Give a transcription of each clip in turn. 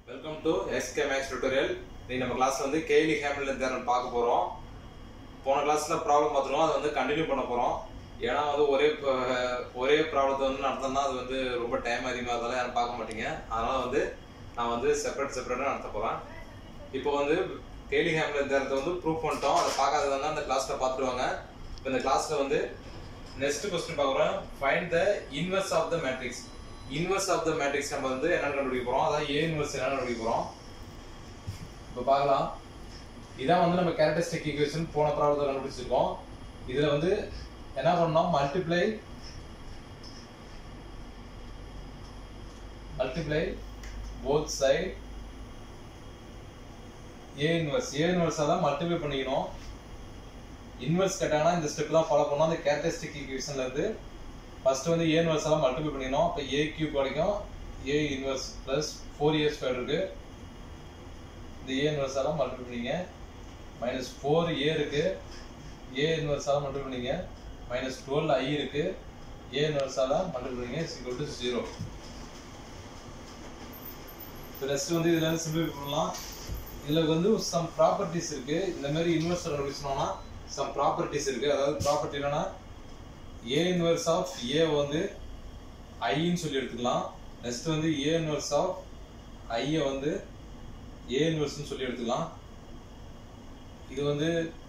welcome to SK Max tutorial நீ நம்ம கிளாஸ்ல வந்து கேலி ஹேமில்டன் தேரன் பார்க்க போறோம் போன கிளாஸ்ல ப்ராப்ளம் பார்த்துருவோம் அதை வந்து கண்டினியூ பண்ண போறோம் ஏன்னா வந்து ஒரே ப- ஒரே ப்ராப்ளத்தை வந்து நடத்தினா அது வந்து ரொம்ப டைம் அதிகமாக இருந்தாலும் யாரும் பார்க்க மாட்டீங்க அதனால வந்து நான் வந்து செப்பரேட் செப்பரேட்டாக நடத்த போறேன் இப்போ வந்து கேலி ஹேமில்டன் தேரத்தை வந்து ப்ரூவ் பண்ணிட்டோம் அதை பார்க்காதவங்க அந்த கிளாஸ்ல பார்த்துருவாங்க இப்போ இந்த கிளாஸ்ல வந்து நெக்ஸ்ட் கொஸ்டின் பார்க்குறோம் find the inverse of the matrix inverse of the matrix நம்ம வந்து என்னன்னு கண்டுபிடிக்க போறோம் அதான் ஏ இன்வெர்ஸ் என்னன்னு கண்டுபிடிக்க போறோம் இப்போ பார்க்கலாம் இதான் வந்து நம்ம கேரக்டரிஸ்டிக் ஈக்குவேஷன் போன ப்ராப்ளத்தை கண்டுபிடிச்சிருக்கோம் இதுல வந்து என்ன பண்ணோம் multiply multiply both side A inverse A இன்வெர்ஸாக தான் மல்டிப்ளை பண்ணிக்கணும் இன்வெர்ஸ் கேட்டாங்கன்னா இந்த ஸ்டெப் தான் ஃபாலோ பண்ணோம் அந்த கேரக்டரிஸ்டிக் ஈக்குவேஷன்ல இருந்து ஃபர்ஸ்ட் வந்து ஏ இன்வெர்ஸ் எல்லாம் மல்டிப்ளை பண்ணிக்கணும் அப்போ ஏ கியூப் கிடைக்கும் A inverse plus four A square இருக்கு இந்த ஏ இன்வெர்ஸ் எல்லாம் மல்டிப்ளை பண்ணிங்க மைனஸ் ஃபோர் ஏ இருக்கு ஏ இன்வெர்ஸ் எல்லாம் மல்டிப்ளை பண்ணிங்க மைனஸ் டுவெல் ஐ இருக்கு ஏ இன்வெர்ஸ் எல்லாம் மல்டிப்ளை பண்ணிங்க இஸ் டு ஜீரோ இப்போ நெக்ஸ்ட் வந்து இதுல இருந்து சிம்பிளிஃபை பண்ணலாம் இதுல வந்து சம் ப்ராப்பர்ட்டிஸ் இருக்கு இந்த மாதிரி இன்வெர்ஸ் கண்டுபிடிச்சோம்னா சம் ப்ராப்பர்ட்டிஸ் இருக்கு அதாவது ப்ராப்பர்ட்டி என்னன்னா ஏ இன்வெர்ஸ் ஆஃப் ஏ வந்து ஐன்னு சொல்லி எடுத்துக்கலாம் நெக்ஸ்ட் வந்து ஏ இன்வெர்ஸ் ஆஃப் ஐய வந்து ஏ இன்வெர்ஸ்னு சொல்லி எடுத்துக்கலாம் இது வந்து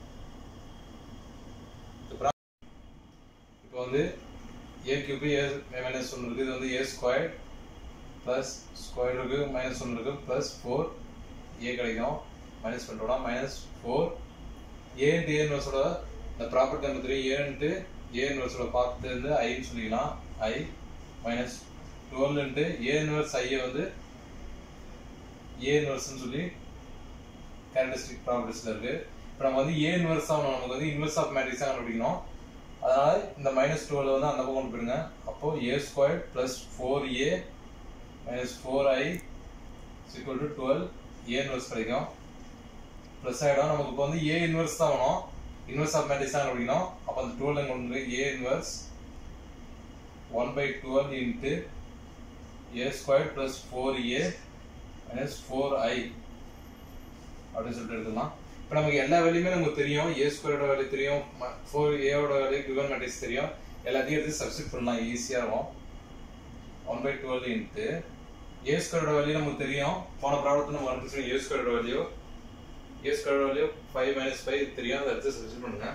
இப்போ வந்து ஏ கியூப் ஏ மைனஸ் ஒன்று இருக்கு இது வந்து ஏ ஸ்கொயர் ப்ளஸ் ஸ்கொயர் இருக்கு மைனஸ் ஒன்று இருக்கு ப்ளஸ் ஃபோர் ஏ கிடைக்கும் மைனஸ் பண்ணிட்டோம்னா minus four A into A இன்வெர்ஸோட இந்த property number three A into A இன்வெர்ஸோட பார்த்து வந்து ஐன்னு சொல்லிக்கலாம் I minus twelve into A inverse ஐயை வந்து ஏ இன்வெர்ஸ்னு சொல்லி கேரக்டரிஸ்டிக் ப்ராப்பர்ட்டிஸ்ல இருக்கு இப்போ நம்ம வந்து ஏ இன்வெர்ஸ் ஆகணும் நமக்கு வந்து இன்வெர்ஸ் ஆஃப் மேட்ரிக்ஸாக கண்டுபிடிக்கணும் அதனால இந்த மைனஸ் டுவெல் வந்து அந்த பக்கம் கொண்டு போயிடுங்க அப்போ A square plus four A minus four I equal to twelve A inverse கிடைக்கும் ப்ளஸ் ஆகிடும் நமக்கு இப்போ வந்து ஏ இன்வெர்ஸ் தான் வேணும் இன்வெர்ஸ் ஆஃப் மேட்ரிக்ஸ் தான் கண்டுபிடிக்கணும் அப்போ அந்த டுவெல் எங்க கொண்டு A inverse one by twelve into A square plus four A minus four I அப்படின்னு சொல்லிட்டு எடுத்துக்கலாம் இப்போ நமக்கு எல்லா வேலையுமே நமக்கு தெரியும் ஏ ஸ்கொயரோட வேல்யூ தெரியும் ஃபோர் ஏவோட வேல்யூ கிவன் மேட்ரிக்ஸ் தெரியும் எல்லாத்தையும் எடுத்து சப்ஸ்டிட் பண்ணலாம் ஈஸியாக இருக்கும் one by twelve into A ஸ்கொயரோட வேல்யூ நமக்கு தெரியும் போன ப்ராப்ளத்தில் நம்ம கண்டுபிடிச்சோம் ஏ ஸ்கொயரோட வேல்யூ ஏ ஸ்கொயரோட வேல்யூ ஃபைவ் மைனஸ் ஃபைவ் தெரியும் அதை எடுத்து சப்ஸ்டிட் பண்ணுங்க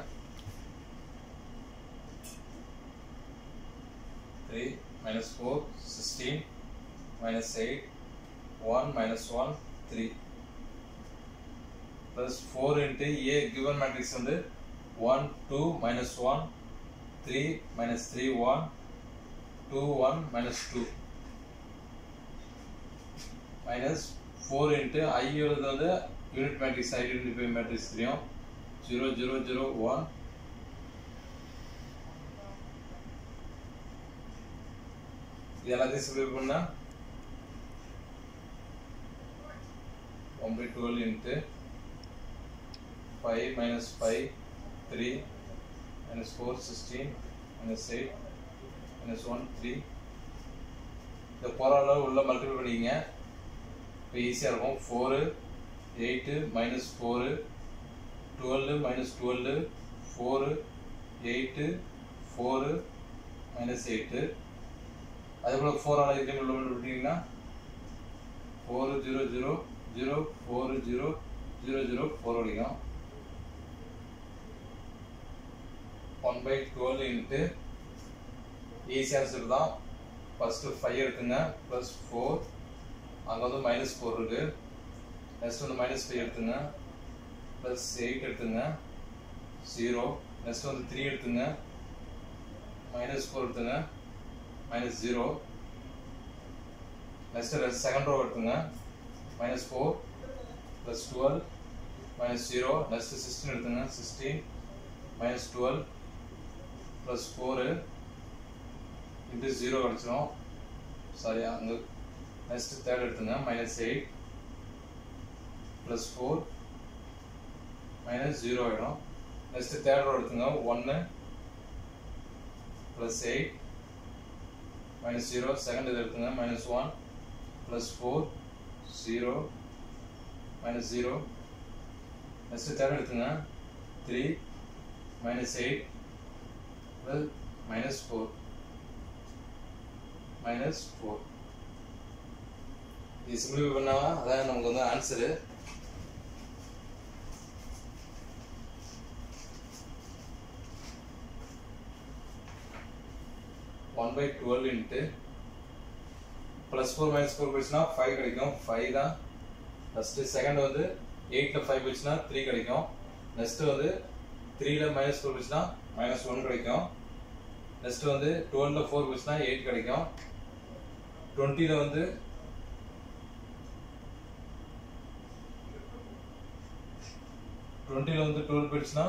three minus four sixteen minus eight one minus one three plus 4 into A given matrix வந்து 1 2 minus 1 3 minus 3 1 2 1 minus 2 minus 4 into I வந்து unit matrix identify matrix தெரியும் 0 0 0 1 இது எல்லாத்தையும் சிம்பிள் பண்ணா 1 by 12 into 5 minus 5 3 minus 4 16 minus 8 minus 1 3 இந்த போராள உள்ள multiple பண்ணிக்கங்க இப்போ ஈஸியாக இருக்கும் four eight minus four twelve minus twelve four eight four minus eight அதே போல் ஃபோரால் இதுலேயும் உள்ள மல்டிபிள் பண்ணிங்கன்னா four zero zero zero four zero zero zero four கிடைக்கும் one by twelve into easy answer தான் ஃபஸ்ட்டு ஃபைவ் எடுத்துங்க ப்ளஸ் ஃபோர் அங்கே வந்து மைனஸ் ஃபோர் இருக்கு நெக்ஸ்ட் வந்து மைனஸ் ஃபைவ் எடுத்துங்க ப்ளஸ் எயிட் எடுத்துங்க ஜீரோ நெக்ஸ்ட் வந்து த்ரீ எடுத்துங்க மைனஸ் ஃபோர் எடுத்துங்க minus zero next second row எடுத்துங்க minus four plus twelve minus zero next sixteen எடுத்துங்க sixteen minus twelve plus four into zero கிடச்சிரும் சாரி அங்கே நெக்ஸ்ட் தேர்ட் எடுத்துங்க minus eight plus four minus zero ஆகிடும் next third row எடுத்துங்க ஒன்று plus eight minus zero second இது எடுத்துங்க minus one plus four zero minus zero next third எடுத்துங்க three minus eight twelve minus four minus four இது simplify பண்ணா அதான் நமக்கு வந்து answer one by twelve into plus four minus four போயிடுச்சுன்னா five கிடைக்கும் ஃபைவ் தான் ஃபஸ்ட்டு செகண்ட் வந்து எயிட்டில் ஃபைவ் போயிடுச்சுன்னா த்ரீ கிடைக்கும் நெக்ஸ்ட்டு வந்து த்ரீல மைனஸ் ஃபோர் போயிடுச்சுன்னா மைனஸ் ஒன் கிடைக்கும் நெக்ஸ்ட் வந்து டுவெல்ல ஃபோர் போயிடுச்சுன்னா எயிட் கிடைக்கும் டுவெண்ட்டியில் வந்து டுவெண்ட்டியில் வந்து டுவெல் போயிடுச்சுன்னா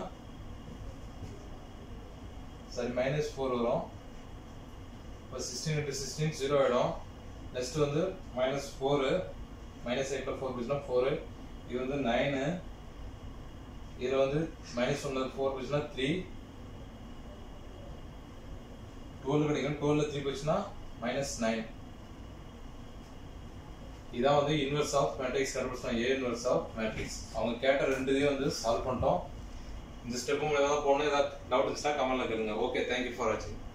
சரி மைனஸ் ஃபோர் வரும் இப்போ சிக்ஸ்டீன் இன்ட்டு சிக்ஸ்டீன் ஜீரோ ஆகிடும் நெக்ஸ்ட் வந்து மைனஸ் ஃபோரு மைனஸ் எயிட்டில் ஃபோர் போயிடுச்சுன்னா ஃபோரு இது வந்து நைனு இதில் வந்து மைனஸ் ஒன்று ஃபோர் போயிடுச்சுன்னா த்ரீ டுவெல் கிடைக்கும் டுவெல்ல த்ரீ போயிடுச்சுன்னா மைனஸ் நைன் இதான் வந்து இன்வெர்ஸ் ஆஃப் மேட்ரிக்ஸ் கண்டுபிடிச்சோம் ஏ இன்வெர்ஸ் ஆஃப் மேட்ரிக்ஸ் அவங்க கேட்ட ரெண்டு இதையும் வந்து சால்வ் பண்ணிட்டோம் இந்த ஸ்டெப்பு மூலமா தான் போகணும் ஏதாவது டவுட் இருந்துச்சுன்னா கமெண்ட்ல கேளுங்க ஓகே தேங்க்யூ ஃபார் வாட்சிங்